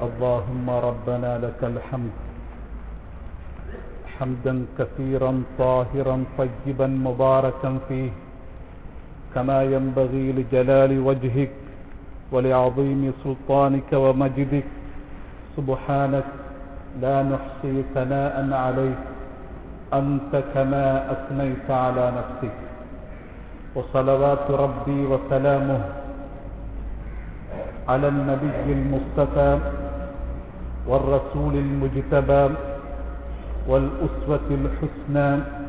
اللهم ربنا لك الحمد حمدا كثيرا طاهرا طيبا مباركا فيه كما ينبغي لجلال وجهك ولعظيم سلطانك ومجدك سبحانك لا نحصي ثناء عليك أنت كما أثنيت على نفسك وصلوات ربي وسلامه على النبي المصطفى والرسول المجتبى والأسوة الحسنى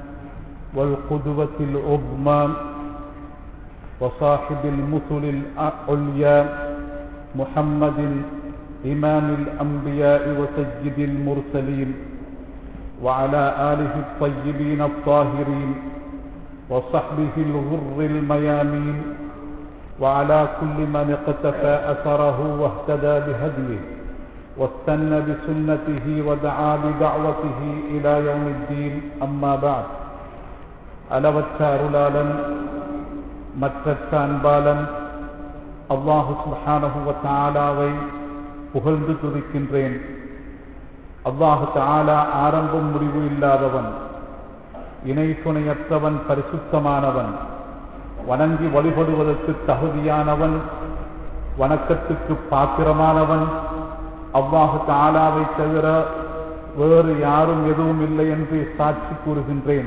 والقدوة العظمى وصاحب المثل العليا محمد إمام الأنبياء وسيد المرسلين وعلى آله الطيبين الطاهرين وصحبه الغر الميامين وعلى كل من اقتفى أثره واهتدى بهديه واستنى بسنته ودعا بدعوته إلى يوم الدين أما بعد அளவற்ற அருளாளன் மற்றற்ற அன்பாளன் அல்லாஹு சுஹானஹுவ தாலாவை புகழ்ந்து துதிக்கின்றேன் அல்லாஹு தாலா ஆரம்பம் முடிவு இல்லாதவன் இணை துணையற்றவன் பரிசுத்தமானவன் வணங்கி வழிபடுவதற்கு தகுதியானவன் வணக்கத்துக்கு பாத்திரமானவன் அவ்வாஹு தாலாவை தவிர வேறு யாரும் எதுவும் இல்லை என்று சாட்சி கூறுகின்றேன்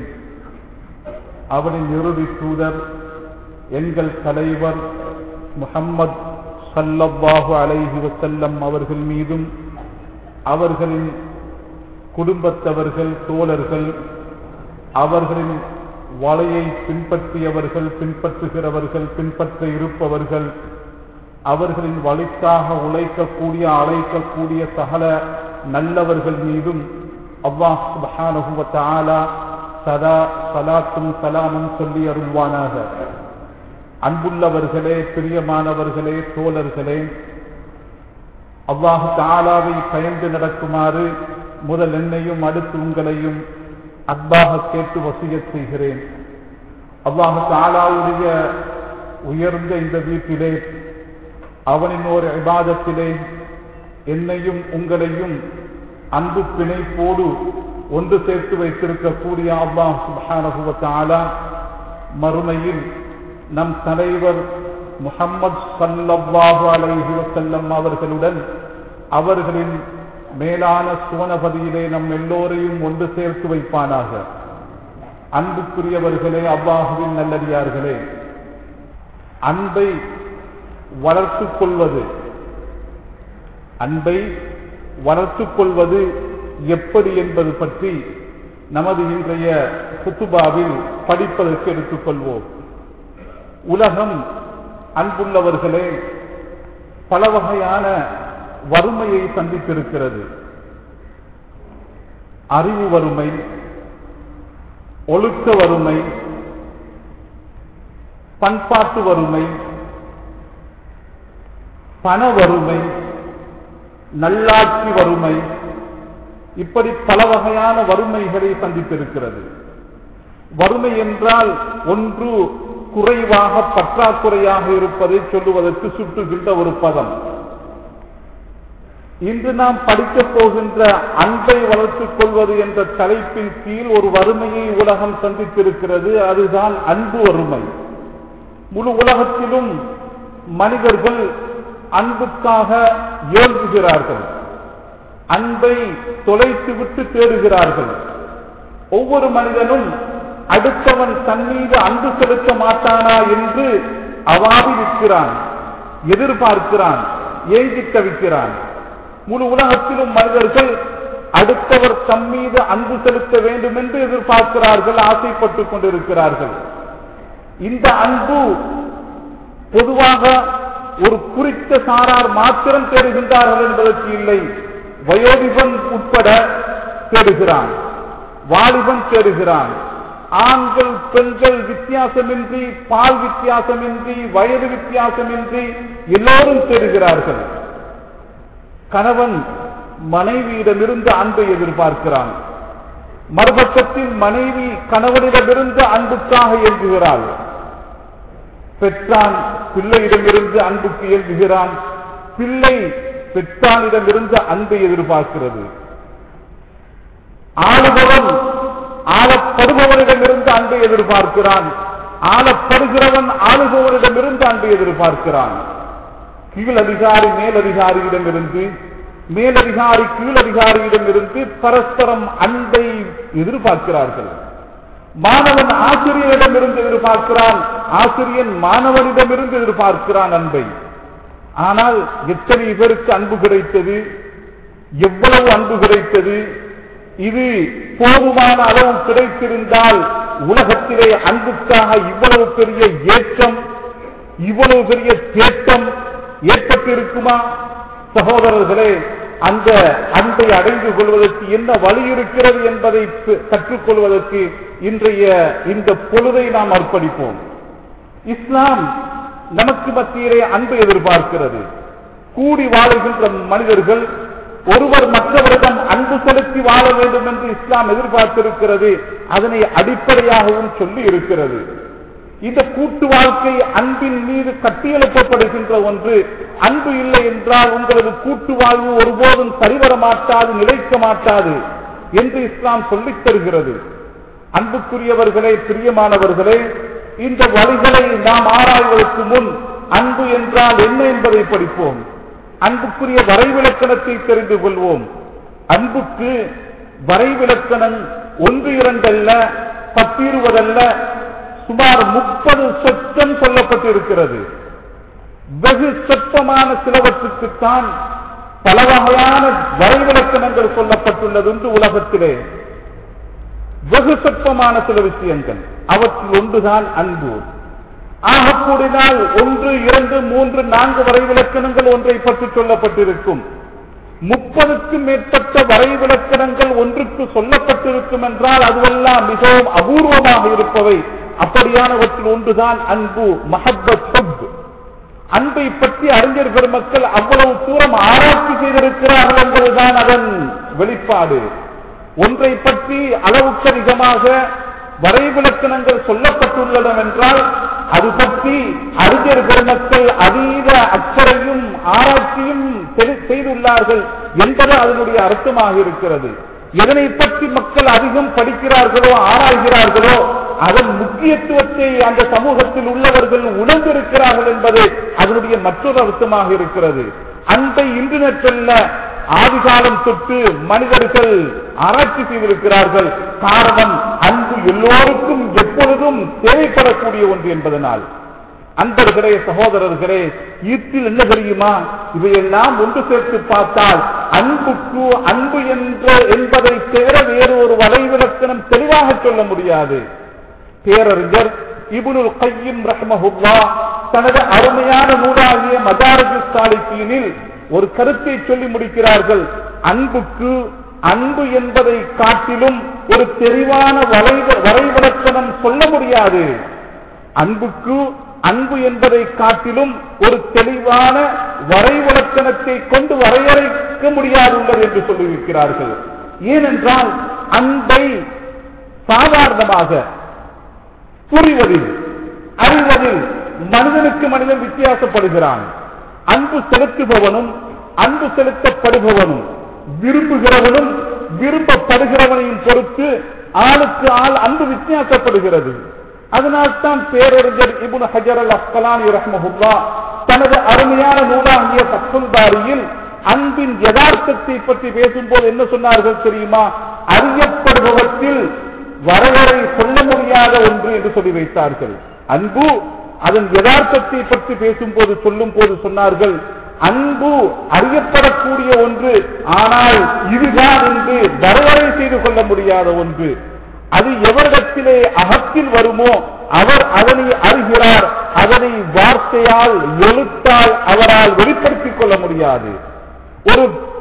அவனின் இறுதி தூதர் எங்கள் தலைவர் முகம்மது சல்லல்லாஹு அலைஹி வசல்லம் அவர்கள் மீதும் அவர்களின் குடும்பத்தவர்கள் தோழர்கள் அவர்களின் வலையை பின்பற்றியவர்கள் பின்பற்றுகிறவர்கள் பின்பற்ற இருப்பவர்கள் அவர்களின் வழிக்காக உழைக்கக்கூடிய அழைக்கக்கூடிய சகல நல்லவர்கள் மீதும் அல்லாஹ் சுபஹானஹுவ ஆலா சதா சலாத்தும் சலாமும் சொல்லி அருள்வானாக அன்புள்ளவர்களே பிரியமானவர்களே தோழர்களே அல்லாஹு தாலாவை பயந்து நடக்குமாறு முதல் என்னையும் அடுத்து உங்களையும் அன்பாக கேட்டு வசிய செய்கிறேன் அல்லாஹு தாலாவுடைய உயர்ந்த இந்த வீட்டிலே அவனின் ஒரு விவாதத்திலே என்னையும் உங்களையும் அன்பு பிணைப்போடு ஒன்று சேர்த்து வைத்திருக்கக்கூடிய அல்லாஹ் சுபானகுவத்தாலா மறுமையில் நம் தலைவர் முகம்மது சல்லல்லாஹு அலைஹி வசல்லம் அவர்களுடன் அவர்களின் மேலான சுவனபதியிலே நம் எல்லோரையும் ஒன்று சேர்த்து வைப்பானாக அன்புக்குரியவர்களே அவ்வாஹுவின் நல்லடியார்களே அன்பை வளர்த்துக் கொள்வது அன்பை வளர்த்துக் கொள்வது எப்படி என்பது பற்றி நமது இன்றைய குத்துபாவில் படிப்பதற்கு எடுத்துக்கொள்வோம் உலகம் அன்புள்ளவர்களே பல வகையான வறுமையை சந்தித்திருக்கிறது அறிவு வறுமை ஒழுக்க வறுமை பண்பாட்டு வறுமை பண வறுமை நல்லாட்சி வறுமை இப்படி பல வகையான வறுமைகளை சந்தித்திருக்கிறது வறுமை என்றால் ஒன்று குறைவாக பற்றாக்குறையாக இருப்பதை சொல்லுவதற்கு சுட்டுகின்ற ஒரு பதம் இன்று நாம் படிக்கப் போகின்ற அன்பை வளர்த்துக் கொள்வது என்ற தலைப்பின் கீழ் ஒரு வறுமையை உலகம் சந்தித்திருக்கிறது அதுதான் அன்பு வறுமை முழு உலகத்திலும் மனிதர்கள் அன்புக்காக ஏங்குகிறார்கள் அன்பை தொலைத்துவிட்டு தேடுகிறார்கள் ஒவ்வொரு மனிதனும் அடுத்தவன் தன் மீது அன்பு செலுத்த மாட்டானா என்று அவாவி நிற்கிறான் எதிர்பார்க்கிறான் ஏங்கி தவிக்கிறான் முழு உலகத்திலும் மனிதர்கள் அடுத்தவர் தம் மீது அன்பு செலுத்த வேண்டும் என்று எதிர்பார்க்கிறார்கள் ஆசைப்பட்டுக் கொண்டிருக்கிறார்கள் இந்த அன்பு பொதுவாக ஒரு குறித்த சாரார் மாத்திரம் தேடுகின்றார்கள் என்பதற்கு இல்லை வயோதிபன் உட்பட தேடுகிறான் வாலிபன் தேடுகிறான் ஆண்கள் பெண்கள் வித்தியாசமின்றி பால் வித்தியாசமின்றி வயது வித்தியாசமின்றி எல்லோரும் தேடுகிறார்கள் கணவன் மனைவியிடமிருந்து அன்பை எதிர்பார்க்கிறான் மறுபக்கத்தில் மனைவி கணவனிடமிருந்து அன்புக்காக இயங்குகிறாள் பெற்றான் பிள்ளையிடமிருந்து அன்புக்கு இயங்குகிறான் பிள்ளை பெற்றானிடமிருந்து அன்பை எதிர்பார்க்கிறது ஆளுபவன் ஆளப்படுபவனிடமிருந்து அன்பை எதிர்பார்க்கிறான் ஆளப்படுகிறவன் ஆளுபவனிடமிருந்து அன்பை எதிர்பார்க்கிறான் கீழ் அதிகாரி மேலதிகாரியிடமிருந்து மேலதிகாரி கீழதிகாரியிடமிருந்து பரஸ்பரம் அன்பை எதிர்பார்க்கிறார்கள் மாணவன் ஆசிரியரிடமிருந்து எதிர்பார்க்கிறான் ஆசிரியன் மாணவனிடமிருந்து எதிர்பார்க்கிறான் அன்பை ஆனால் எத்தனை பேருக்கு அன்பு கிடைத்தது எவ்வளவு அன்பு கிடைத்தது இது போதுமான அளவு கிடைத்திருந்தால் உலகத்திலே அன்புக்காக இவ்வளவு பெரிய ஏற்றம் இவ்வளவு பெரிய தேட்டம் ஏற்பட்டிருக்குமா சகோதரர்களே அந்த அன்பை அடைந்து கொள்வதற்கு என்ன வழி இருக்கிறது என்பதை ப- கற்றுக்கொள்வதற்கு இன்றைய இந்த பொழுதை நாம் அர்ப்பணிப்போம் இஸ்லாம் நமக்கு மத்தியிலே அன்பை எதிர்பார்க்கிறது கூடி வாழுகின்ற மனிதர்கள் ஒருவர் மற்றவரிடம் அன்பு செலுத்தி வாழ வேண்டும் என்று இஸ்லாம் எதிர்பார்த்திருக்கிறது அதனை அடிப்படையாகவும் சொல்லி இருக்கிறது இந்த கூட்டு வாழ்க்கை அன்பின் மீது கட்டியெழுப்பப்படுகின்ற ஒன்று அன்பு இல்லை என்றால் உங்களது கூட்டு வாழ்வு ஒருபோதும் சரிவர மாட்டாது நிலைக்க மாட்டாது என்று இஸ்லாம் சொல்லித் தருகிறது அன்புக்குரியவர்களே பிரியமானவர்களே இந்த வழிகளை நாம் ஆராய்வதற்கு முன் அன்பு என்றால் என்ன என்பதை படிப்போம் அன்புக்குரிய வரைவிலக்கணத்தை தெரிந்து கொள்வோம் அன்புக்கு வரைவிலக்கணம் ஒன்று இரண்டல்ல பத்திருவதல்ல சுமார் முப்பது சொச்சம் சொல்லப்பட்டிருக்கிறது வெகு சொற்பமான சிலவற்றுக்குத்தான் பல வகையான வரைவிலக்கணங்கள் சொல்லப்பட்டுள்ளது என்று உலகத்திலே வெகு சொற்பமான சில விஷயங்கள் அவற்றில் ஒன்றுதான் அன்பு ஆக கூடினால் ஒன்று இரண்டு மூன்று நான்கு வரைவிலக்கணங்கள் ஒன்றை பற்றி சொல்லப்பட்டிருக்கும் முப்பதுக்கும் மேற்பட்ட வரைவிலக்கணங்கள் ஒன்றுக்கு சொல்லப்பட்டிருக்கும் என்றால் அதுவெல்லாம் மிகவும் அபூர்வமாக இருப்பவை அப்படியானவற்றில் ஒன்றுதான் அன்பு மஹப்பத் ஹுப். அன்பை பற்றி அறிஞர் பெருமக்கள் அவ்வளவு தூரம் ஆராய்ச்சி செய்திருக்கிறார்கள் என்பதுதான் அதன் வெளிப்பாடு ஒன்றை பற்றி அளவுக்கு அதிகமாக வரைவிலக்கணங்கள் சொல்லப்பட்டுள்ளன என்றால் அது பற்றி அறிஞர் பெருமக்கள் அதீத அக்கறையும் ஆராய்ச்சியும் தெரி- செய்துள்ளார்கள் என்பது அதனுடைய அர்த்தமாக இருக்கிறது எதனை பற்றி மக்கள் அதிகம் படிக்கிறார்களோ ஆராய்கிறார்களோ அதன் முக்கியத்துவத்தை அந்த சமூகத்தில் உள்ளவர்கள் உணர்ந்திருக்கிறார்கள் என்பது அதனுடைய மற்றொரு அர்த்தமாக இருக்கிறது அன்பை இன்று நேற்றல்ல ஆதிகாலம் தொட்டு மனிதர்கள் ஆராய்ச்சி செய்திருக்கிறார்கள் காரணம் அன்பு எல்லோருக்கும் எப்பொழுதும் தேவைப்படக்கூடிய ஒன்று என்பதனால் அன்பர்களே சகோதரர்களே ஈர்த்தில் என்ன தெரியுமா இவையெல்லாம் ஒன்று சேர்த்து பார்த்தால் அன்புக்கு அன்பு என்ற என்பதை தவிர வேறு ஒரு வலைவிலக்கணம் தெளிவாக சொல்ல முடியாது பேரறிஞர் இப்னுல் கையும் ரஹ்மஹுல்லா தனது அருமையான நூலாகிய மதாரஜு சாலித்தீனில் ஒரு கருத்தை சொல்லி முடிக்கிறார்கள் அன்புக்கு அன்பு என்பதை காட்டிலும் ஒரு தெளிவான வளைவ- வரைவிலக்கணம் சொல்ல முடியாது அன்புக்கு அன்பு என்பதை காட்டிலும் ஒரு தெளிவான வரைவிலக்கணத்தை கொண்டு வரையறைக்க முடியாதுள்ளது என்று சொல்லியிருக்கிறார்கள் ஏனென்றால் அன்பை சாதாரணமாக புரிவதில் அறிவதில் மனிதனுக்கு மனிதன் வித்தியாசப்படுகிறான் அன்பு செலுத்துபவனும் அன்பு செலுத்தப்படுபவனும் விரும்புகிறவனும் விரும்பப்படுகிறவனையும் பொறுத்து ஆளுக்கு ஆள் அன்பு வித்தியாசப்படுகிறது அதனால்தான் பேரறிஞர் இப்னு ஹஜர் அல் அஸ்கலானி ரஹ்மஹுல்லா தனது அருமையான நூலாகிய பத்துல் பாரியில் அன்பின் யதார்த்தத்தை பற்றி பேசும்போது என்ன சொன்னார்கள் தெரியுமா அறியப்படுபவற்றில் வரையறை சொல்ல முடியாத ஒன்று என்று சொல்லி வைத்தார்கள் அன்பு அதன் யதார்த்தத்தை பற்றி பேசும்போது சொல்லும் போது சொன்னார்கள் அன்பு அறியப்படக்கூடிய ஒன்று ஆனால் இதுதான் என்று வரையறை செய்து கொள்ள முடியாத ஒன்று அது எவரிடத்திலே அகத்தில் வருமோ அவர் அதனை அறிகிறார் அதனை வார்த்தையால் எழுத்தால் அவரால் வெளிப்படுத்திக் கொள்ள முடியாது ஒரு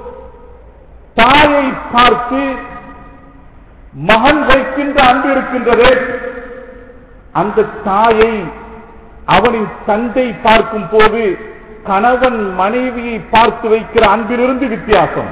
தாயை பார்த்து மகன் வைக்கின்ற அன்பு இருக்கின்றது அந்த தாயை அவனின் தந்தை பார்க்கும் போது கணவன் மனைவியை பார்த்து வைக்கிற அன்பிலிருந்து வித்தியாசம்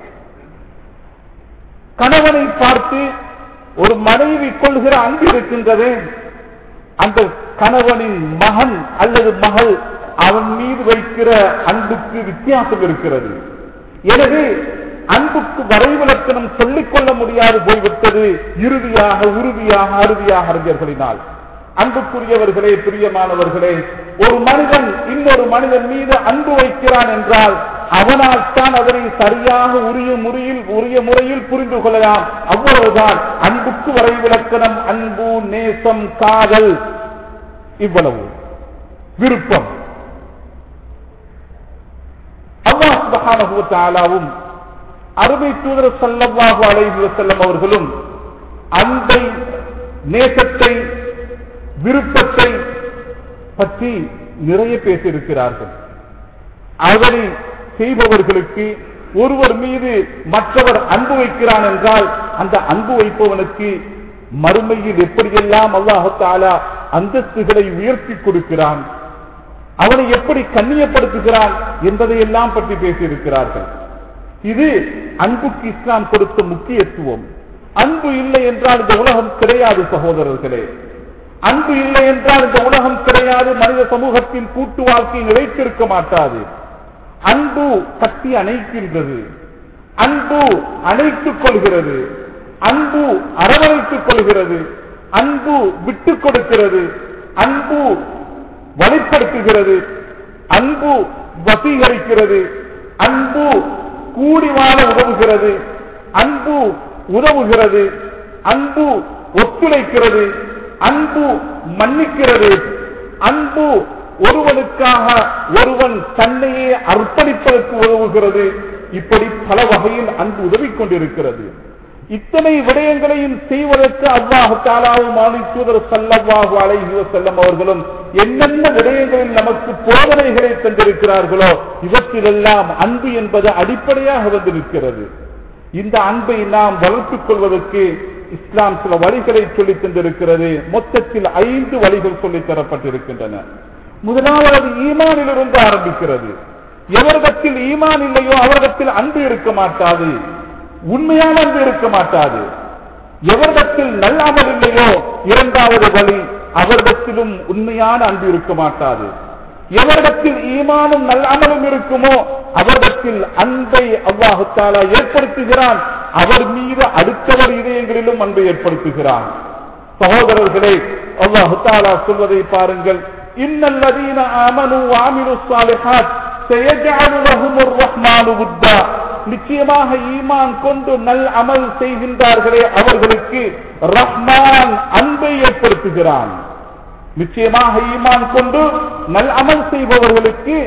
கணவனை பார்த்து ஒரு மனைவி கொள்கிற அன்பு இருக்கின்றது அந்த கணவனின் மகன் அல்லது மகள் அவன் மீது வைக்கிற அன்புக்கு வித்தியாசம் இருக்கிறது எனவே அன்புக்கு வரைவிலக்கணம் சொல்லிக் கொள்ள முடியாது போய்விட்டது இறுதியாக உறுதியாக அறுதியாக அறிஞர்களினால் அன்புக்குரியவர்களே பிரியமானவர்களே ஒரு மனிதன் இன்னொரு மனிதன் மீது அன்பு வைக்கிறான் என்றால் அவனால் தான் அதனை சரியாக உரிய முறையில் உரிய முறையில் புரிந்து கொள்ளலாம் அவ்வளவுதான் அன்புக்கு வரைவிலக்கணம் அன்பு நேசம் காதல் இவ்வளவு விருப்பம் அல்லாஹ் சுப்ஹானஹு வ தஆலாவும் அருமை தூதர் ஸல்லல்லாஹு அலைஹி வஸல்லம் அவர்களும் அன்பை நேசத்தை விருப்பத்தை பற்றி நிறைய பேசியிருக்கிறார்கள் அதனை செய்பவர்களுக்கு ஒருவர் மீது மற்றவர் அன்பு வைக்கிறான் என்றால் அந்த அன்பு வைப்பவனுக்கு மறுமையில் எப்படியெல்லாம் அல்லாஹாலா அந்தஸ்துகளை உயர்த்தி கொடுக்கிறான் அவனை எப்படி கண்ணியப்படுத்துகிறான் என்பதை எல்லாம் பற்றி பேசியிருக்கிறார்கள் இது அன்புக்கு இஸ்லாம் கொடுத்த முக்கியத்துவம் அன்பு இல்லை என்றால் இந்த உலகம் கிடையாது சகோதரர்களே அன்பு இல்லை என்றால் இந்த உலகம் கிடையாது மனித சமூகத்தின் கூட்டு வாழ்க்கை நிலைத்திருக்க மாட்டாது அன்பு கட்டி அணைக்கின்றது அன்பு அணைத்துக் கொள்கிறது அன்பு அரவணைத்துக் கொள்கிறது அன்பு விட்டுக் கொடுக்கிறது அன்பு வழிப்படுத்துகிறது அன்பு வசீகரிக்கிறது அன்பு கூடி வாழ உதவுகிறது அன்பு உதவுகிறது அன்பு ஒத்துழைக்கிறது அன்பு மன்னிக்கிறது அன்பு ஒருவனுக்காக ஒருவன் தன்னையே அர்ப்பணிப்பதற்கு உதவுகிறது இப்படி பல வகையில் அன்பு உதவி கொண்டிருக்கிறது இத்தனை விடயங்களையும் செய்வதற்கு அல்லாஹு தாலாவும் தூதர் சல்லல்லாஹு அலைஹி வஸல்லம் அவர்களும் என்னென்ன விடயங்களில் நமக்கு போதனைகளை தந்திருக்கிறார்களோ இவற்றிலெல்லாம் அன்பு என்பது அடிப்படையாக வந்திருக்கிறது இந்த அன்பை நாம் வளர்த்துக் கொள்வதற்கு இஸ்லாம் சில வழிகளை சொல்லித் தந்திருக்கிறது மொத்தத்தில் ஐந்து வழிகள் சொல்லித் தரப்பட்டிருக்கின்றன முதலாவது ஈமானிலிருந்து ஆரம்பிக்கிறது எவரிடத்தில் ஈமான் இல்லையோ அவரிடத்தில் அன்பு இருக்க மாட்டாது உண்மையான அன்பு இருக்க மாட்டாது எவரிடத்தில் நல்லாமல் இல்லையோ இரண்டாவது வழி அவரிடத்திலும் உண்மையான அன்பு இருக்க மாட்டாது எவரிடத்தில் ஈமானும் நல்லாமலும் இருக்குமோ அவரிடத்தில் அன்பை அவ்வாஹத்தாலா ஏற்படுத்துகிறான் அவர் மீது அடுத்தவர் இதயங்களிலும் அன்பை ஏற்படுத்துகிறான் சகோதரர்களே அல்லாஹாலா சொல்வதை பாருங்கள் இன்னல்லதீன ஆமனு ஆமினு சாலிஹாத் செய்யஜாலு லஹுமுர் ரஹ்மானு உத்தா நிச்சயமாக ஈமான் கொண்டு நல் அமல் செய்கின்றார்களே அவர்களுக்கு ரஹ்மான் அன்பை ஏற்படுத்துகிறான் நிச்சயமாக ஈமான் கொண்டு நல் அமல் செய்பவர்களுக்கு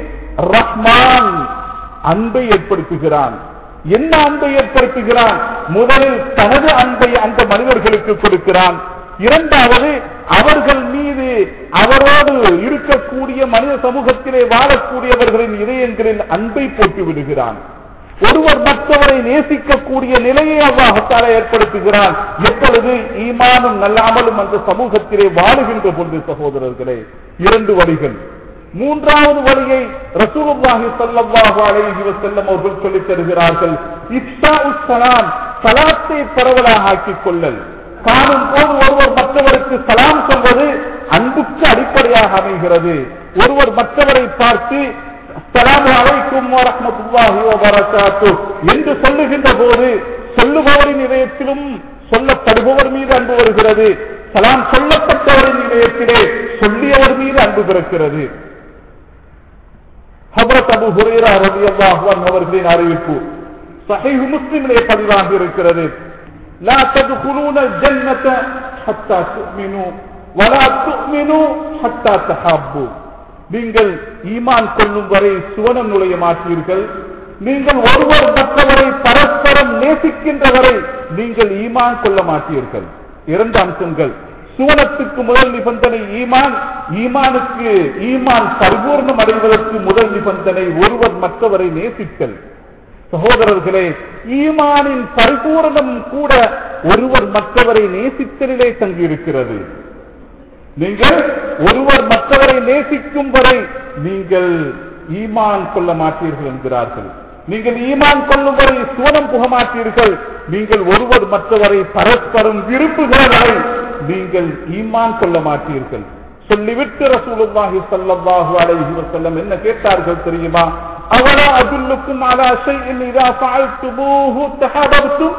ரஹ்மான் அன்பை ஏற்படுத்துகிறான் என்ன அன்பை ஏற்படுத்துகிறான் முதலில் தனது அன்பை அந்த மனிதர்களுக்கு கொடுக்கிறான் இரண்டாவது அவர்கள் மீது அவரோடு இருக்கக்கூடிய மனித சமூகத்திலே வாழக்கூடியவர்களின் இதயங்களில் அன்பை போட்டு விடுகிறான் ஒருவர் மற்றவரை நேசிக்கக்கூடிய நிலையை அல்லாஹத்தால ஏற்படுத்துகிறான் எப்பொழுது ஈமானும் நல்லாமலும் அந்த சமூகத்திலே வாழுகின்ற பொழுது சகோதரர்களே இரண்டு வழிகள் மூன்றாவது வழியை ரசூலுல்லாஹி ஸல்லல்லாஹு அலைஹி வஸல்லம் அவர்கள் சொல்லித் தருகிறார்கள் இப்சா உஸ்ஸலாம் சலாத்தை பரவலாக ஆக்கிக் கொள்ளல் காணும் போது ஒருவர் மற்றவருக்கு சலாம் சொல்வது அன்புக்கு அடிப்படையாக அமைகிறது ஒருவர் மற்றவரை பார்த்து அஸ்ஸலாமு அலைக்கும் வரஹ்மத்துல்லாஹி வபரகாத்து என்று சொல்லுகின்ற போது சொல்லுபவரின் இதயத்திலும் சொல்லப்படுபவர் மீது அன்பு வருகிறது சலாம் சொல்லப்பட்டவரின் இதயத்திலே சொல்லியவர் மீது அன்பு பிறக்கிறது ஹபரத் அபு ஹுரேரா ரலியல்லாஹு அன்ஹு அவர்களின் அறிவிப்பு சஹீஹ் முஸ்லிமிலே பதிவாகி இருக்கிறது لا تدخلون الجنة حتى تؤمنوا ولا تؤمنوا حتى تحابوا நீங்கள் ஈமான் கொள்ளும் வரை சுவனம் நுழைய மாட்டீர்கள் நீங்கள் ஒருவர் மற்றவரை பரஸ்பரம் நேசிக்கின்ற வரை நீங்கள் ஈமான் கொள்ள மாட்டீர்கள் இரண்டு அம்சங்கள் சுவனத்துக்கு முதல் நிபந்தனை ஈமான் ஈமானுக்கு ஈமான் பரிபூர்ணம் அடைவதற்கு முதல் நிபந்தனை ஒருவர் மற்றவரை நேசித்தல் சகோதரர்களே ஈமானின் பரிபூரணம் கூட ஒருவர் மற்றவரை நேசித்தலிலே தங்கியிருக்கிறது நீங்கள் ஒருவர் மற்றவரை நேசிக்கும் வரை நீங்கள் ஈமான் கொள்ள மாட்டீர்கள் என்கிறார்கள் நீங்கள் ஈமான் கொள்ளும் வரை சுவனம் புக மாட்டீர்கள் நீங்கள் ஒருவர் மற்றவரை பரஸ்பரம் விரும்புகிற வரை நீங்கள் ஈமான் கொள்ள மாட்டீர்கள் சொல்லிவிட்டு ரசூலுல்லாஹி ஸல்லல்லாஹு அலைஹி வஸல்லம் என்ன கேட்டார்கள் தெரியுமா அவலா அதுல்லுக்கும் அலா ஷைஇன் இதா ஃபஅல்துமூஹு தஹாபர்தும்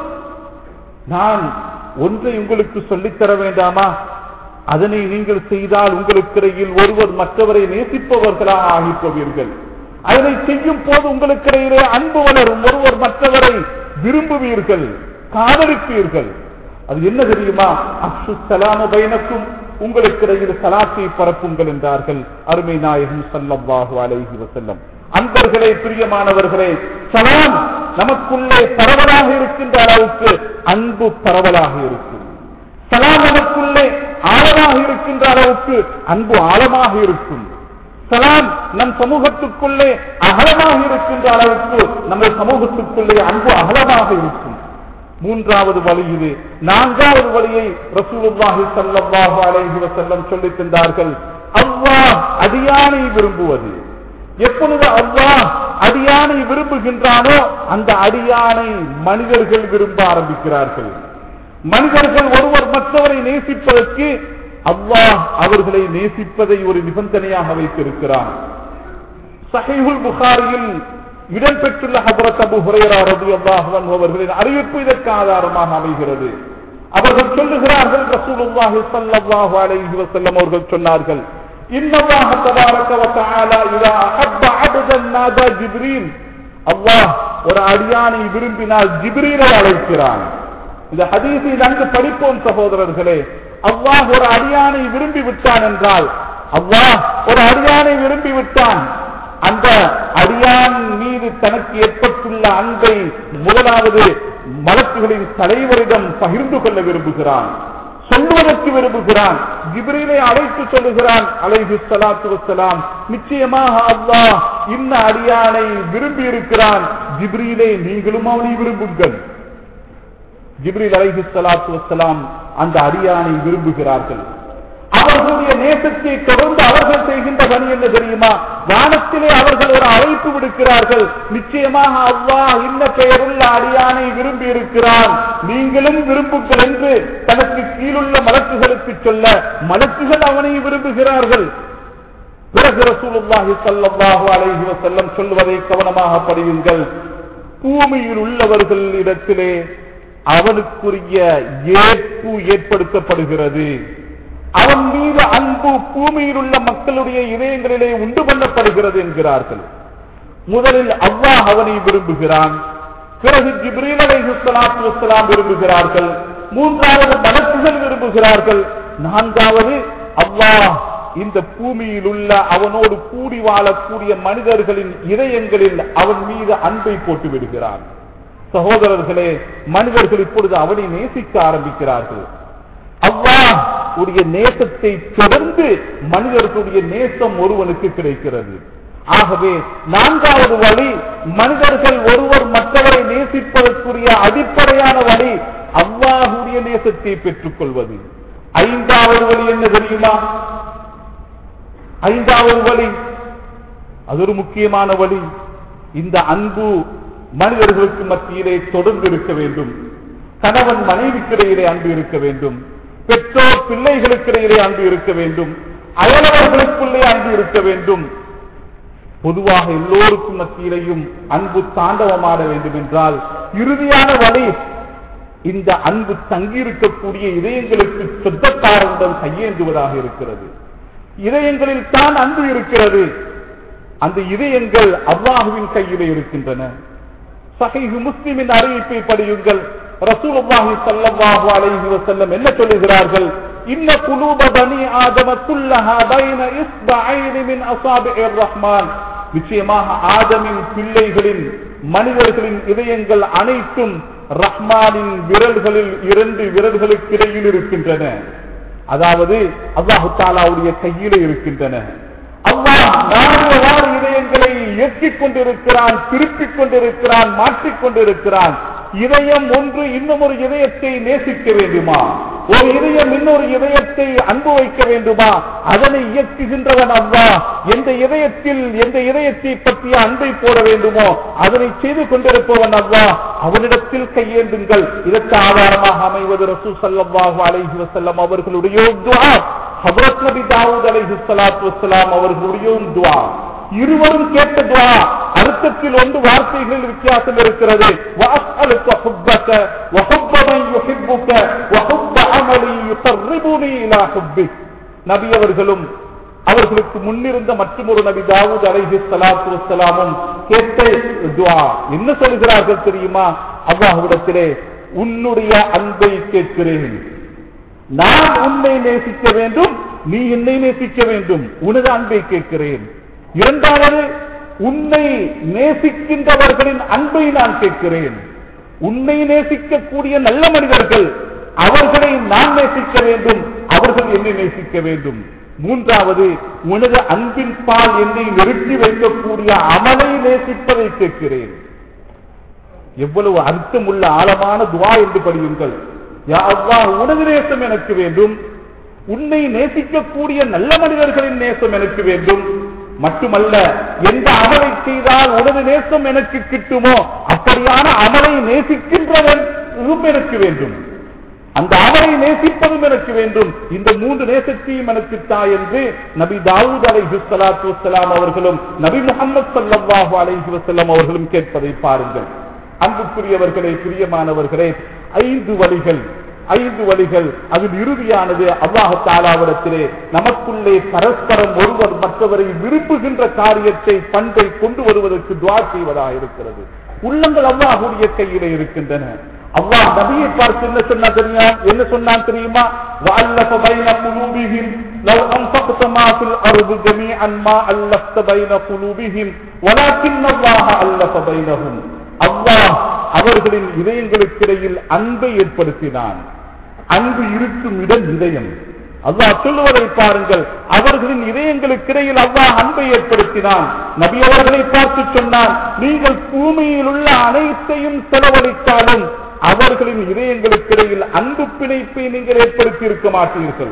நான் ஒன்றை உங்களுக்கு சொல்லித் தர வேண்டாமா அதனை நீங்கள் செய்தால் உங்களுக்கிடையில் ஒருவர் மற்றவரை நேசிப்பவர்களாக ஆகிப் போவீர்கள் அதனை செய்யும் போது உங்களுக்கிடையிலே அன்பு வளரும் ஒருவர் மற்றவரை விரும்புவீர்கள் காதலிப்பீர்கள் அது என்ன தெரியுமா அப்சு சலாம பயனக்கும் உங்களுக்கிடையில் சலாத்தை பரப்புங்கள் என்றார்கள் அருமை நாயகம் ஸல்லல்லாஹு அலைஹி வஸல்லம் அன்பர்களே பிரியமானவர்களே சலாம் நமக்குள்ளே பரவலாக இருக்கின்ற அளவுக்கு அன்பு பரவலாக இருக்கும் சலாம் நமக்குள்ளே ஆழமாக இருக்கின்ற அளவுக்கு அன்பு ஆழமாக இருக்கும் சலாம் நம் சமூகத்துக்குள்ளே அகலமாக இருக்கின்ற அளவுக்கு நம்ம சமூகத்துக்குள்ளே அன்பு அகலமாக இருக்கும் மூன்றாவது வழி இது நான்காவது வழியை ரசூலுல்லாஹி ஸல்லல்லாஹு அலைஹி வஸல்லம் சொல்லித் தந்தார்கள் அல்லாஹ் அடியானை விரும்புவது எப்பொழுது அல்லாஹ் அடியானை விரும்புகின்றானோ அந்த அடியானை மனிதர்கள் விரும்ப ஆரம்பிக்கிறார்கள் மனிதர்கள் ஒருவர் மற்றவரை நேசிப்பதற்கு அல்லாஹ் அவர்களை நேசிப்பதை ஒரு நிபந்தனையாக வைத்திருக்கிறான் சஹீஹுல் புகாரியில் இடம்பெற்றுள்ள ஹபரத் அபு ஹுரைரா ரலியல்லாஹு அன்ஹு அவர்களின் அறிவிப்பு இதற்கு ஆதாரமாக அமைகிறது அவர்கள் சொல்லுகிறார்கள் ரசூலுல்லாஹி ஸல்லல்லாஹு அலைஹி வஸல்லம் அவர்கள் சொன்னார்கள் இன்னல்லாஹ தபாரக வ தஆலா இதா அஹப்ப அபதன் நாதா ஜிப்ரீல் அல்லாஹ் ஒரு அடியானை விரும்பினால் ஜிப்ரீலை அழைக்கிறான் இந்த ஹதீஸை நன்கு படிப்போம் சகோதரர்களே அல்லாஹ் ஒரு அடியானை விரும்பி விட்டான் என்றால் அல்லாஹ் ஒரு அடியானை விரும்பி விட்டான் அந்த அடியான் மீது தனக்கு ஏற்பட்டுள்ள அன்பை முதலாவது மலக்குகளின் தலைவரிடம் பகிர்ந்து கொள்ள விரும்புகிறான் சொல்லுவதற்கு விரும்புகிறான் ஜிப்ரீலை அழைத்து சொல்லுகிறான் அலைஹி ஸலாத்து வஸ்ஸலாம் நிச்சயமாக அல்லாஹ் இன்ன அடியானை விரும்பி இருக்கிறான் ஜிப்ரீலை நீங்களும் அவனை விரும்புங்கள் ஜிப்ரீல் அலைஹி ஸலாத்து வஸ்ஸலாம் அந்த அடியானை விரும்புகிறார்கள் அவர்களுடைய நேசத்தை தொடர்ந்து அவர்கள் செய்கின்ற பணி என்ன தெரியுமா வானத்திலே அவர்கள் ஒரு அழைப்பு விடுக்கிறார்கள் நிச்சயமாக அல்லாஹ் இன்ன பெயருள்ள அடியானை விரும்பி இருக்கிறான் நீங்களும் விரும்புங்கள் என்று தனக்கு கீழுள்ள மலக்குகளுக்கு சொல்ல மலக்குகள் அவனை விரும்புகிறார்கள் பிறகு ரசூலுல்லாஹி ஸல்லல்லாஹு அலைஹி வஸல்லம் சொல்வதை கவனமாக படியுங்கள் பூமியில் உள்ளவர்கள் இடத்திலே அவனுக்குரிய ஏற்பு ஏற்படுத்தப்படுகிறது அவன் மீது அன்பு பூமியில் உள்ள மக்களுடைய இதயங்களிலே உண்டு பண்ணப்படுகிறது என்கிறார்கள் முதலில் அல்லாஹ் அவனை விரும்புகிறான் பிறகு ஜிப்ரீல் அலைஹி ஸலாத்து வஸ்ஸலாம் விரும்புகிறார்கள் மூன்றாவது மலக்குகள் விரும்புகிறார்கள் நான்காவது அல்லாஹ் இந்த பூமியில் உள்ள அவனோடு கூடி வாழக்கூடிய மனிதர்களின் இதயங்களில் அவன் மீது அன்பை போட்டு விடுகிறான் சகோதரர்களே மனிதர்கள் இப்பொழுது அவனை நேசிக்க ஆரம்பிக்கிறார்கள் அல்லாஹ் உடைய நேசத்தை தொடர்ந்து மனிதர்களுடைய நேசம் ஒருவனுக்கு கிடைக்கிறது ஆகவே நான்காவது வழி மனிதர்கள் ஒருவர் மற்றவரை நேசிப்பதற்குரிய அடிப்படையான வழி அல்லாஹுடைய நேசத்தை பெற்றுக் கொள்வது ஐந்தாவது வழி என்ன தெரியுமா ஐந்தாவது வழி அது ஒரு முக்கியமான வழி இந்த அன்பு மனிதர்களுக்கு மத்தியிலே தொடர்ந்து இருக்க வேண்டும் கணவன் மனைவிக்கிடையிலே அன்பு இருக்க வேண்டும் பெற்றோர் பிள்ளைகளுக்கிடையிலே அன்பு இருக்க வேண்டும் அயலவர்களுக்குள்ளே அன்பு இருக்க வேண்டும் பொதுவாக எல்லோருக்கும் மத்தியிலையும் அன்பு தாண்டவமாட வேண்டும் என்றால் இறுதியான வழி இந்த அன்பு தங்கியிருக்கக்கூடிய இதயங்களுக்கு சொந்தக்காரரிடம் கையேந்துவதாக இருக்கிறது இதயங்களில் தான் அன்பு இருக்கிறது அந்த இதயங்கள் அல்லாஹுவின் கையிலே இருக்கின்றன சஹீஹ் முஸ்லிமின் அறிவிப்பை படியுங்கள் ரசூலுல்லாஹி ஸல்லல்லாஹு அலைஹி வஸல்லம் என்ன சொல்லுகிறார்கள் இன்ன குலூப பனி ஆதம குல்லஹா பைன இஸ்பஐன் மின் அஸாபிஇர் ரஹ்மான் நிச்சயமாக ஆதமின் பிள்ளைகளின் மனிதர்களின் இதயங்கள் அனைத்தும் ரஹ்மானின் விரல்களில் இரண்டு விரல்களுக்கு இடையில் இருக்கின்றன அதாவது அல்லாஹு தாலாவுடைய கையிலே இருக்கின்றன அல்லாஹ் நாடுவார் இதயங்களை இயக்கிக் கொண்டிருக்கிறான் திருப்பிக் கொண்டிருக்கிறான் மாற்றிக் கொண்டிருக்கிறான் இதயம் ஒன்று இன்னும் ஒரு இதயத்தை நேசிக்க வேண்டுமா ஒரு இதயம் இன்னொரு இதயத்தை அன்பு வைக்க வேண்டுமா அதனை இயக்குகின்றவன் அவ்வா எந்த இதயத்தில் எந்த இதயத்தை பற்றிய அன்பை போட வேண்டுமோ அதனை செய்து கொண்டிருப்பவன் அவ்வா அவனிடத்தில் கையேந்துங்கள் இதற்கு ஆதாரமாக அமைவது ரசூ சல்லாஹூ அலைஹி வசல்லம் அவர்களுடைய துவா ஹபரத் நபி தாவூத் அலைஹி ஸலாத்து வஸ்ஸலாம் அவர்களுடைய துவா இருவரும் கேட்ட துவா அர்த்தத்தில் ஒன்று வார்த்தைகளில் வித்தியாசம் இருக்கிறது وَأَسْأَلُكَ حُبَّكَ وَحُبَّ مَن يُحِبُّكَ وَحُبَّ عَمَلٍ يُقَرِّبُنِي إِلَى حُبِّكَ நபி அவர்களும் அவர்களுக்கு முன்னிருந்த மற்றொரு நபி தாவூத் அலைஹி ஸலாத்து வஸ்ஸலாமும் கேட்ட துஆ என்ன சொல்கிறார்கள் தெரியுமா அல்லாஹ்விடத்திலே உன்னுடைய அன்பை கேட்கிறேன் நான் உன்னை நேசிக்க வேண்டும் நீ என்னை நேசிக்க வேண்டும் உனது அன்பை கேட்கிறேன் இரண்டாவது உன்னை நேசிக்கின்றவர்களின் அன்பை நான் கேட்கிறேன் உன்னை நேசிக்கக்கூடிய நல்ல மனிதர்கள் அவர்களை நான் நேசிக்க வேண்டும் அவர்கள் என்னை நேசிக்க வேண்டும் மூன்றாவது உனது அன்பின் பால் என்னை நிறுத்தி வைக்கக்கூடிய அமலை நேசிப்பதை கேட்கிறேன் எவ்வளவு அர்த்தமுள்ள ஆழமான துவா என்று படியுங்கள் யா அல்லாஹ் உனது நேசம் எனக்கு வேண்டும் உன்னை நேசிக்கக்கூடிய நல்ல மனிதர்களின் நேசம் எனக்கு வேண்டும் மட்டுமல்ல எந்த அமலை செய்தால் உனது நேசம் எனக்கு கிட்டுமோ அப்படியான அமலை நேசிக்கின்றவன் எனக்கு வேண்டும் அந்த அமலை நேசிப்பதும் எனக்கு வேண்டும் இந்த மூன்று நேசத்தையும் எனக்கு தா என்று நபி தாவூத் அலைஹி ஸலாத்து வஸ்ஸலாம் அவர்களும் நபி முஹம்மது ஸல்லல்லாஹு அலைஹி வஸல்லம் அவர்களும் கேட்பதை பாருங்கள் அன்புக்குரியவர்களே பிரியமானவர்களே ஐந்து வழிகள் ஐந்து வழிகள் அதில் இறுதியானது அல்லாஹு தாலாவிடத்திலே நமக்குள்ளே பரஸ்பரம் ஒருவர் மற்றவரை விரும்புகின்ற காரியத்தை பண்பை கொண்டு வருவதற்கு துவா செய்வதாக இருக்கிறது உள்ளங்கள் அல்லாஹுடைய கையிலே இருக்கின்றன அல்லாஹ் நபியை பார்த்து என்ன சொன்னா தெரியுமா என்ன சொன்னான் தெரியுமா وَأَلَّفَ بَيْنَ قُلُوبِهِمْ لَوْ أَنفَقْتَ مَا فِي الْأَرْضِ جَمِيعًا مَا أَلَّفْتَ بَيْنَ قُلُوبِهِمْ وَلَكِنَّ اللَّهَ أَلَّفَ بَيْنَهُمْ அல்லாஹ் அவர்களின் இதயங்களுக்கிடையில் அன்பை ஏற்படுத்தினான் அன்பு இருக்கும் இடம் இதயம் அல்லாஹ் சொல்லுவதை பாருங்கள் அவர்களின் இதயங்களுக்கிடையில் அல்லாஹ் அன்பை ஏற்படுத்தினான் நபி அவர்களை பார்த்து சொன்னான் நீங்கள் பூமியில் உள்ள அனைத்தையும் செலவழித்தாலும் அவர்களின் இதயங்களுக்கிடையில் அன்பு பிணைப்பை நீங்கள் ஏற்படுத்தி இருக்க மாட்டீர்கள்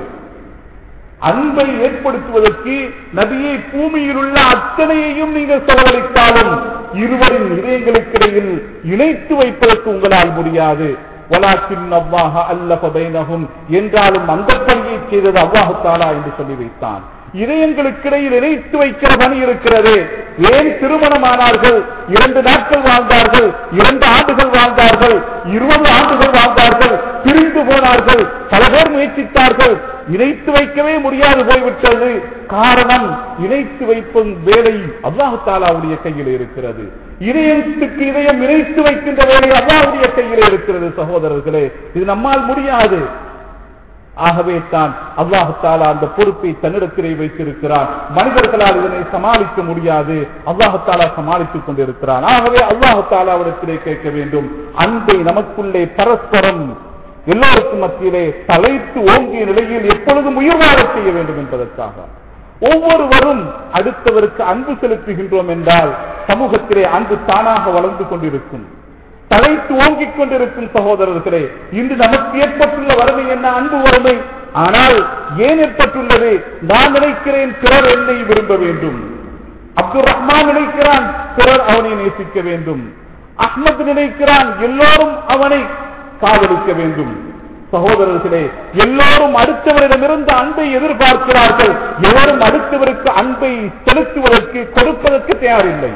அன்பை ஏற்படுத்துவதற்கு நபியை பூமியில் உள்ள அத்தனையையும் நீங்கள் செலவழித்தாலும் இருவரின் இதயங்களுக்கிடையில் இணைத்து வைப்பதற்கு உங்களால் முடியாது வலாக்கின் அவ்வாக அல்ல பதைனகும் என்றாலும் அந்த பணியை செய்தது அவ்வாஹு தாலா என்று சொல்லி வைத்தான் இதயங்களுக்கிடையில் இணைத்து வைக்கிற பணி இருக்கிறது ஏன் திருமணமானார்கள் இரண்டு நாட்கள் வாழ்ந்தார்கள் இரண்டு ஆண்டுகள் வாழ்ந்தார்கள் இருபது ஆண்டுகள் வாழ்ந்தார்கள் பிரிந்து போனார்கள் பல பேர் முயற்சித்தார்கள் இணைத்து வைக்கவே முடியாது போய்விட்டது காரணம் இணைத்து வைப்பும் வேலை அல்லாஹு தாலாவுடைய கையில் இருக்கிறது இதயத்துக்கு இதயம் இணைத்து வைக்கின்ற வேலை அல்லாவுடைய கையில் இருக்கிறது சகோதரர்களே இது நம்மால் முடியாது ஆகவே தான் அல்லாஹு தாலா அந்த பொறுப்பை தன்னிடத்திலே வைத்திருக்கிறார் மனிதர்களால் இதனை சமாளிக்க முடியாது அல்லாஹு தாலா சமாளித்துக் கொண்டிருக்கிறான் ஆகவே அல்லாஹு தாலாவிடத்திலே கேட்க வேண்டும் அன்பை நமக்குள்ளே பரஸ்பரம் எல்லோருக்கும் மத்தியிலே தலைத்து ஓங்கிய நிலையில் எப்பொழுதும் உயிர் வாழச் செய்ய வேண்டும் என்பதற்காக ஒவ்வொருவரும் அடுத்தவருக்கு அன்பு செலுத்துகின்றோம் என்றால் சமூகத்திலே அன்பு தானாக வளர்ந்து கொண்டிருக்கும் தலைத்து ஓங்கிக் கொண்டிருக்கும் சகோதரர்களே இன்று நமக்கு ஏற்பட்டுள்ள வறுமை என்ன அன்பு வறுமை ஆனால் ஏன் ஏற்பட்டுள்ளது நான் நினைக்கிறேன் பிறர் என்னை விரும்ப வேண்டும் அப்துல் ரஹ்மான் நினைக்கிறான் பிறர் அவனை நேசிக்க வேண்டும் அஹ்மத் நினைக்கிறான் எல்லோரும் அவனை காதலிக்க வேண்டும் சகோதரர்களே எல்லோரும் அடுத்தவரிடமிருந்து அன்பை எதிர்பார்க்கிறார்கள் எவரும் அடுத்தவருக்கு அன்பை செலுத்துவதற்கு கொடுப்பதற்கு தயாரில்லை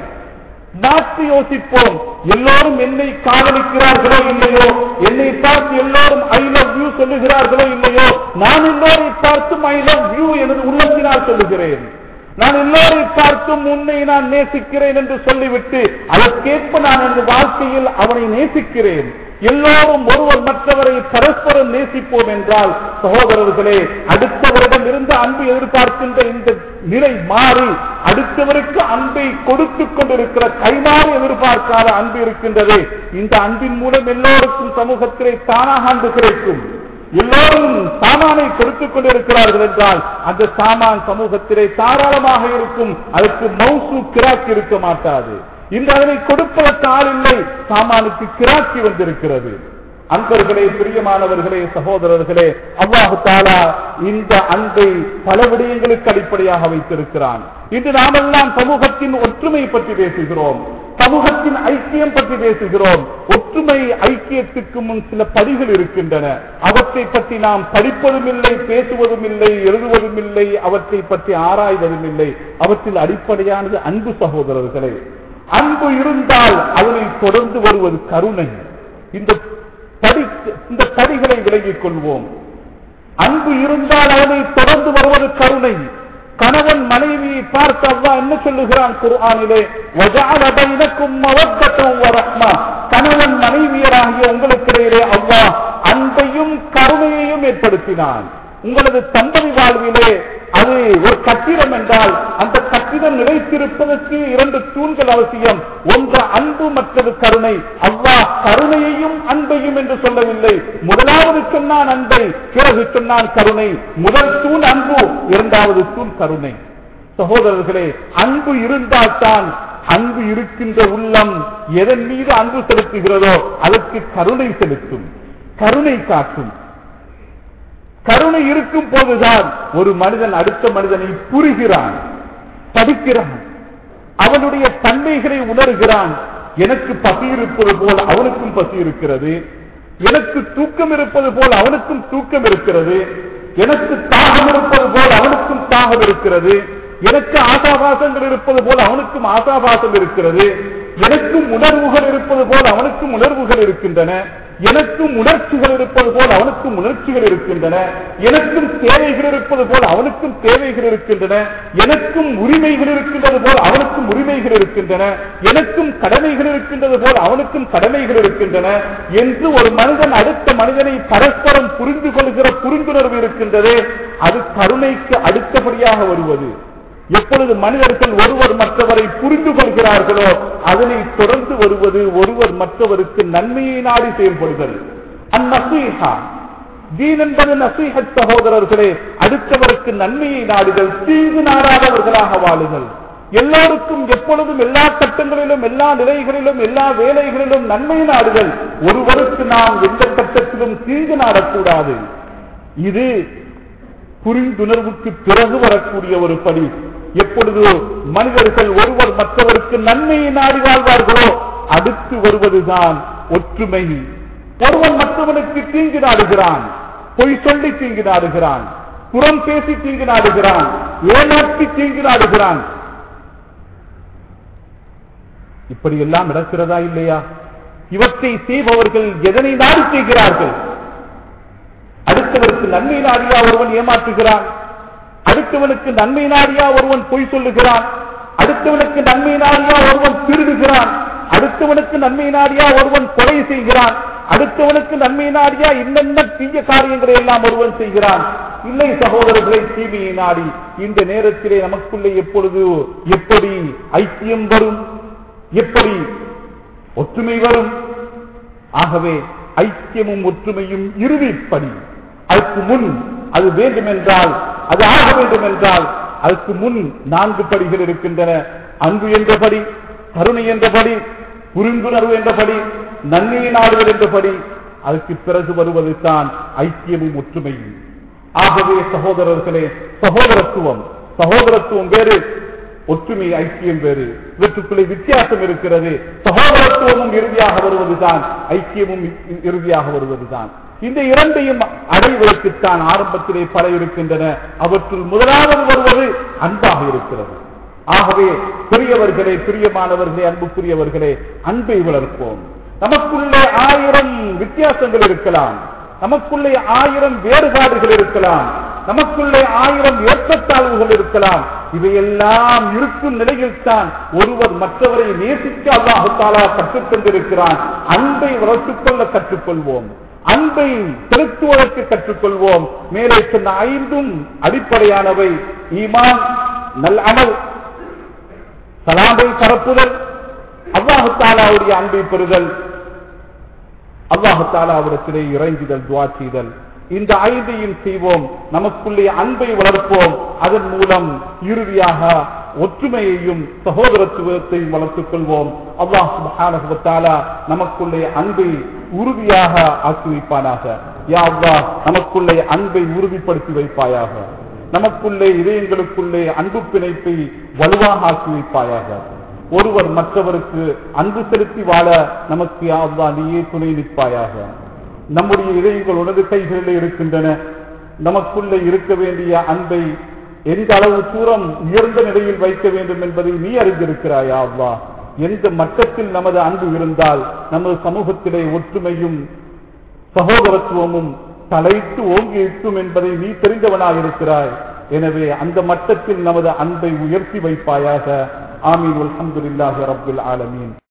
மாற்றி யோசிப்போம் எல்லோரும் என்னை காதலிக்கிறார்களோ இல்லையோ என்னை பார்த்து எல்லோரும் ஐ லவ் யூ சொல்லுகிறார்களோ இல்லையோ நான் எல்லோரை பார்த்தும் ஐ லவ் யூ எனது உள்ளத்தினால் சொல்லுகிறேன் நான் எல்லோரை பார்த்தும் உன்னை நான் நேசிக்கிறேன் என்று சொல்லிவிட்டு அதற்கேற்ப நான் எனது வாழ்க்கையில் அவனை நேசிக்கிறேன் எல்லோரும் ஒருவர் மற்றவரை பரஸ்பரம் நேசிப்போம் என்றால் சகோதரர்களே அடுத்தவரிடம் இருந்து அன்பு எதிர்பார்க்கின்ற இந்த நிலை மாறி அடுத்தவருக்கு அன்பை கொடுத்துக் கொண்டிருக்கிற கைமாறி எதிர்பார்க்காத அன்பு இருக்கின்றது இந்த அன்பின் மூலம் எல்லோருக்கும் சமூகத்திலே தானாக அன்பு கிடைக்கும் எல்லோரும் சாமானை கொடுத்துக் கொண்டிருக்கிறார்கள் என்றால் அந்த சாமான் சமூகத்திலே தாராளமாக இருக்கும் அதற்கு மவுசு கிராக்கி இருக்க மாட்டாது இன்று அதனை கொடுப்பதற்கு ஆள் இல்லை சாமானுக்கு கிராக்கி வந்திருக்கிறது அன்பர்களே பிரியமானவர்களே சகோதரர்களே அல்லாஹு தாலா இந்த அன்பை பல விடயங்களுக்கு அடிப்படையாக வைத்திருக்கிறான் இன்று நாமெல்லாம் சமூகத்தின் ஒற்றுமை பற்றி பேசுகிறோம் சமூகத்தின் ஐக்கியம் பற்றி பேசுகிறோம் ஒற்றுமை ஐக்கியத்துக்கு முன் சில படிகள் இருக்கின்றன அவற்றை பற்றி நாம் படிப்பதும் இல்லை பேசுவதும் இல்லை எழுதுவதும் இல்லை அவற்றை பற்றி ஆராய்வதும் இல்லை அவற்றில் அடிப்படையானது அன்பு சகோதரர்களே அன்பு இருந்தால் அதனை தொடர்ந்து வருவது கருணை இந்த படி இந்த படிகளை விலகிக் கொள்வோம் அன்பு இருந்தால் அதனை தொடர்ந்து வருவது கருணை கணவன் மனைவியை பார்த்து அல்லாஹ் என்ன சொல்லுகிறான் குர்ஆனிலே வஜஅல பைனக்கும் மவத்தத்தும் வரஹ்மா கணவன் மனைவியராகிய உங்களுக்கிடையிலே அல்லாஹ் அன்பையும் கருணையையும் ஏற்படுத்தினான் உங்களது தம்பதி வாழ்விலே அது ஒரு கட்டிடம் என்றால் அந்த கட்டிடம் நிலைத்திருப்பதற்கு இரண்டு தூண்கள் அவசியம் ஒன்று அன்பு மற்றது கருணை அல்லாஹ் கருணையையும் அன்பையும் என்று சொல்லவில்லை முதலாவது சொன்னான் அன்பை பிறகு சொன்னான் கருணை முதல் தூண் அன்பு இரண்டாவது தூண் கருணை சகோதரர்களே அன்பு இருந்தால்தான் அன்பு இருக்கின்ற உள்ளம் எதன் மீது அன்பு செலுத்துகிறதோ அதற்கு கருணை செலுத்தும் கருணை காட்டும் கருணை இருக்கும் போதுதான் ஒரு மனிதன் அடுத்த மனிதனை புரிகிறான் படிக்கிறான் அவனுடைய தன்மைகளை உணர்கிறான் எனக்கு பசி இருப்பது போல் அவனுக்கும் பசி இருக்கிறது எனக்கு தூக்கம் இருப்பது போல் அவனுக்கும் தூக்கம் இருக்கிறது எனக்கு தாகம் இருப்பது போல் அவனுக்கும் தாகம் இருக்கிறது எனக்கு ஆசாபாசங்கள் இருப்பது போல் அவனுக்கும் ஆசாபாசம் இருக்கிறது எனக்கும் உணர்வுகள் இருப்பது போல் அவனுக்கும் உணர்வுகள் இருக்கின்றன எனக்கும் உணர்ச்சிகள் இருப்பது போல் அவனுக்கும் உணர்ச்சிகள் இருக்கின்றன எனக்கும் தேவைகள் இருப்பது போல் அவனுக்கும் தேவைகள் இருக்கின்றன எனக்கும் உரிமைகள் இருக்கின்றது போல் அவனுக்கும் உரிமைகள் இருக்கின்றன எனக்கும் கடமைகள் இருக்கின்றது போல் அவனுக்கும் கடமைகள் இருக்கின்றன என்று ஒரு மனிதன் அடுத்த மனிதனை பரஸ்பரம் புரிந்து கொள்கிற புரிந்துணர்வு இருக்கின்றதே அது கருணைக்கு அடுத்தபடியாக வருவது எப்பொழுது மனிதர்கள் ஒருவர் மற்றவரை புரிந்து கொள்கிறார்களோ அதனை தொடர்ந்து வருவது ஒருவர் மற்றவருக்கு நன்மையை நாடி செயல்படுதல் அந்நசீஹா தீன் என்பது நசீஹத் சகோதரர்களே அடுத்தவருக்கு நன்மையை நாடுதல் தீங்கு நாடாதவர்களாக வாழுதல் எல்லோருக்கும் எப்பொழுதும் எல்லா கட்டங்களிலும் எல்லா நிலைகளிலும் எல்லா வேலைகளிலும் நன்மை நாடுதல் ஒருவருக்கு நாம் எந்த கட்டத்திலும் தீங்கு நாடக்கூடாது இது புரிந்துணர்வுக்கு பிறகு வரக்கூடிய ஒரு படி எப்பொழுது மனிதர்கள் ஒருவர் மற்றவருக்கு நன்மையை நாடி வாழ்வார்களோ அடுத்து வருவதுதான் ஒற்றுமை ஒருவன் மற்றவனுக்கு தீங்கு நாடுகிறான் பொய் சொல்லி தீங்கு நாடுகிறான் புறம் பேசி தீங்கு நாடுகிறான் ஏமாற்றி தீங்கு நாடுகிறான் இப்படி எல்லாம் நடக்கிறதா இல்லையா இவற்றை செய்பவர்கள் எதனை நாடி செய்கிறார்கள் அடுத்தவருக்கு நன்மை நாடியா ஒருவன் ஏமாற்றுகிறான் அடுத்தவனுக்கு நன்மை நாடியா ஒருவன் பொய் சொல்லுகிறான் அடுத்தவனுக்கு நன்மை நாடியா ஒருவன் திருடுகிறான் அடுத்தவனுக்கு நன்மை நாடியா ஒருவன் கொலை செய்கிறான் அடுத்தவனுக்கு நன்மை நாடியா இன்னென்ன தீய காரியங்களை எல்லாம் ஒருவன் செய்கிறான் இல்லை சகோதரர்களை தீமையை நாடி இந்த நேரத்திலே நமக்குள்ளே எப்பொழுது எப்படி ஐக்கியம் வரும் எப்படி ஒற்றுமை வரும் ஆகவே ஐக்கியமும் ஒற்றுமையும் இறுதிப்படி அதற்கு முன் அது வேண்டும் என்றால் அது ஆக வேண்டும் என்றால் அதற்கு முன் நான்கு படிகள் இருக்கின்றன அன்பு என்றபடி கருணை என்றபடி புரிந்துணர்வு என்றபடி நன்மையை நாடுதல் என்றபடி அதற்கு பிறகு வருவது தான் ஐக்கியமும் ஒற்றுமையும் ஆகவே சகோதரர்களே சகோதரத்துவம் சகோதரத்துவம் வேறு ஒற்றுமை ஐக்கியம் வேறு இவற்றுக்குள்ளே வித்தியாசம் இருக்கிறது சகோதரத்துவமும் இறுதியாக வருவதுதான் ஐக்கியமும் இ- இறுதியாக வருவதுதான் இந்த இரண்டையும் அடைவதற்குத்தான் ஆரம்பத்திலே பல இருக்கின்றன அவற்றுள் முதலாவது வருவது அன்பாக இருக்கிறது ஆகவே பெரியவர்களே பிரியமானவர்களே அன்புக்குரியவர்களே அன்பை வளர்ப்போம் நமக்குள்ளே ஆயிரம் வித்தியாசங்கள் இருக்கலாம் நமக்குள்ளே ஆயிரம் வேறுபாடுகள் இருக்கலாம் நமக்குள்ளே ஆயிரம் ஏற்றத்தாழ்வுகள் இருக்கலாம் இவையெல்லாம் இருக்கும் நிலையில் தான் ஒருவர் மற்றவரை நேசிக்க அல்லாஹு தாலா கற்றுத் தந்திருக்கிறான் அன்பை வளர்த்துக் கொள்ள கற்றுக்கொள்வோம் அன்பை செலுத்துவதற்கு கற்றுக்கொள்வோம் மேலே சொன்ன ஐந்தும் அடிப்படையானவை ஈமான் நல் அமல் சலாமை பரப்புதல் அல்லாஹு தாலாவுடைய அன்பை பெறுதல் அல்லாஹு தாலாவிடத்திலே இறங்குதல் துவா செய்தல் இந்த ஐந்தையும் செய்வோம் நமக்குள்ளே அன்பை வளர்ப்போம் அதன் மூலம் இறுதியாக ஒற்றுமையையும் சகோதரத்துவத்தையும் வளர்த்துக் கொள்வோம் அல்லாஹ் சுப்ஹானஹு வ தஆலா நமக்குள்ளே அன்பை உறுதியாக ஆக்கி வைப்பானாக யா அல்லாஹ் நமக்குள்ளே அன்பை உறுதிப்படுத்தி வைப்பாயாக நமக்குள்ளே இதயங்களுக்குள்ளே அன்பு பிணைப்பை வலுவாக ஆக்கி வைப்பாயாக ஒருவர் மற்றவருக்கு அன்பு செலுத்தி வாழ நமக்கு யா அல்லாஹ் நீயே துணை நிற்பாயாக நம்முடைய இதயங்கள் உனது கைகளில் இருக்கின்றன நமக்குள்ளே இருக்க வேண்டிய அன்பை எந்த அளவு தூரம் உயர்ந்த நிலையில் வைக்க வேண்டும் என்பதை நீ அறிந்திருக்கிறாயா அல்லாஹ் எந்த மட்டத்தில் நமது அன்பு இருந்தால் நமது சமூகத்திலே ஒற்றுமையும் சகோதரத்துவமும் தலைத்து ஓங்கி இருக்கும் என்பதை நீ தெரிந்தவனாக இருக்கிறாய் எனவே அந்த மட்டத்தில் நமது அன்பை உயர்த்தி வைப்பாயாக ஆமீன் அல்ஹம்துலில்லாஹி ரப்பில் ஆலமீன்